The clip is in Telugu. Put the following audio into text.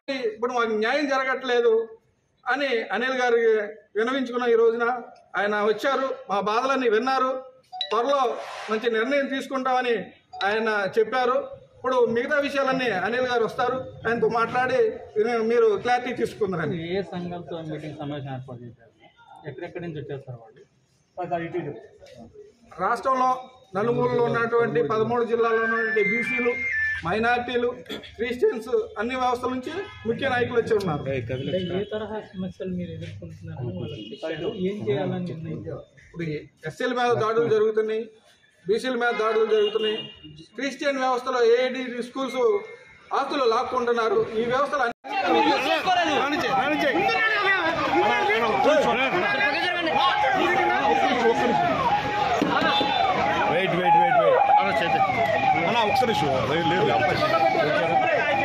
ఇప్పుడు మాకు న్యాయం జరగట్లేదు అని అనిల్ గారు వినవించుకున్న ఈ రోజున ఆయన వచ్చారు మా బాధలన్నీ విన్నారు త్వరలో మంచి నిర్ణయం తీసుకుంటామని ఆయన చెప్పారు ఇప్పుడు మిగతా విషయాలన్నీ అనిల్ గారు వస్తారు ఆయనతో మాట్లాడి మీరు క్లారిటీ తీసుకుందరని ఏ సంఘాలతో మీటింగ్ సమావేశం ఏర్పాటు చేశారు ఎక్కడెక్కడి నుంచి వచ్చారు సార్ వాళ్ళు రాష్ట్రంలో నలుమూలలో ఉన్నటువంటి పదమూడు జిల్లాల్లో ఉన్నటువంటి బీసీలు మైనార్టీలు క్రిస్టియన్స్ అన్ని వ్యవస్థల నుంచి ముఖ్య నాయకులు వచ్చి ఉన్నారు అంటే ఏ తరహా సమస్యలు మీరు ఎదుర్కొంటున్నారని వాళ్ళకి చెప్పారు ఏం చేయాలని నిర్ణయించారు ఇప్పుడు ఎస్సీల మీద దాడులు జరుగుతున్నాయి బీసీల మీద దాడులు జరుగుతున్నాయి క్రిస్టియన్ వ్యవస్థలో ఏఐడి స్కూల్స్ ఆస్తులు లాక్కుంటున్నారు ఈ వ్యవస్థలు అన్ని వెయిట్ వెయిట్ వెయిట్ వెయిట్ అన్న ఒకసారి లేదు